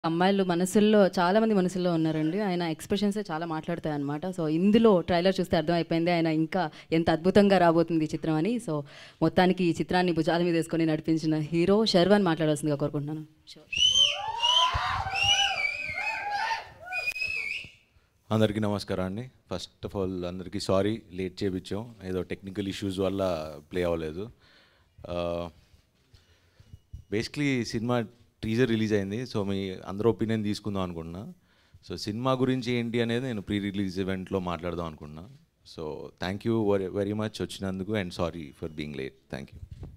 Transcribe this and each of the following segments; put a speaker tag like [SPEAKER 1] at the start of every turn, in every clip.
[SPEAKER 1] అమ్మాయిలు మనసుల్లో చాలా మంది మనసుల్లో ఉన్నారండి ఆయన ఎక్స్ప్రెషన్సే చాలా మాట్లాడతాయి అనమాట సో ఇందులో ట్రైలర్ చూస్తే అర్థమైపోయింది ఆయన ఇంకా ఎంత అద్భుతంగా రాబోతుంది ఈ చిత్రం అని సో మొత్తానికి ఈ చిత్రాన్ని భుజాల మీద వేసుకొని నడిపించిన హీరో శర్వాన్ మాట్లాడాల్సిందిగా కోరుకుంటున్నాను
[SPEAKER 2] అందరికీ నమస్కారం అండి ఫస్ట్ ఆఫ్ ఆల్ అందరికీ సారీ లేట్ చేయించాం ఏదో టెక్నికల్ ఇష్యూస్ వల్ల ప్లే అవ్వలేదు బేసిక్లీ సినిమా టీజర్ రిలీజ్ అయింది సో మీ అందరూ ఒపీనియన్ తీసుకుందాం అనుకుంటున్నా సో సినిమా గురించి ఏంటి అనేది నేను ప్రీ రిలీజ్ ఈవెంట్లో మాట్లాడదాం అనుకున్నా so thank you very very much వచ్చినందుకు and sorry for being late thank you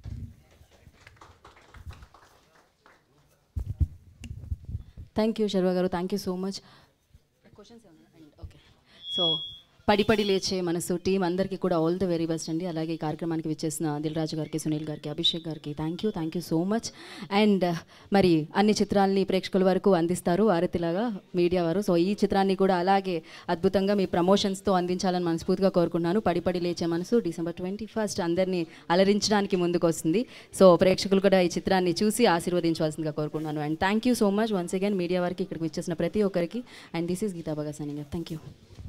[SPEAKER 1] thank you Sharva గారు thank you so much questions okay so పడి పడి లేచే మనసు టీం అందరికీ కూడా ఆల్ ద వెరీ బెస్ట్ అండి అలాగే ఈ కార్యక్రమానికి విచ్చేసిన దిల్ రాజు గారికి సునీల్ గారికి అభిషేక్ గారికి thank you thank you so much and మరి అన్ని చిత్రాల్ని ప్రేక్షకుల వరకు అందిస్తారు ఆరతిలాగా మీడియా వారు సో ఈ చిత్రాన్ని కూడా అలాగే అద్భుతంగా మీ ప్రమోషన్స్తో అందించాలని మనస్ఫూర్తిగా కోరుకుంటున్నాను పడి పడి లేచే మనసు డిసెంబర్ ట్వంటీ ఫస్ట్ అందరినీ అలరించడానికి ముందుకు వస్తుంది సో ప్రేక్షకులు కూడా ఈ చిత్రాన్ని చూసి ఆశీర్వదించవలసిందిగా కోరుకుంటున్నాను and thank you so much once again media వారికి ఇక్కడికి వచ్చేసిన ప్రతి ఒక్కరికి and this is Geetha Bhagat signing thank you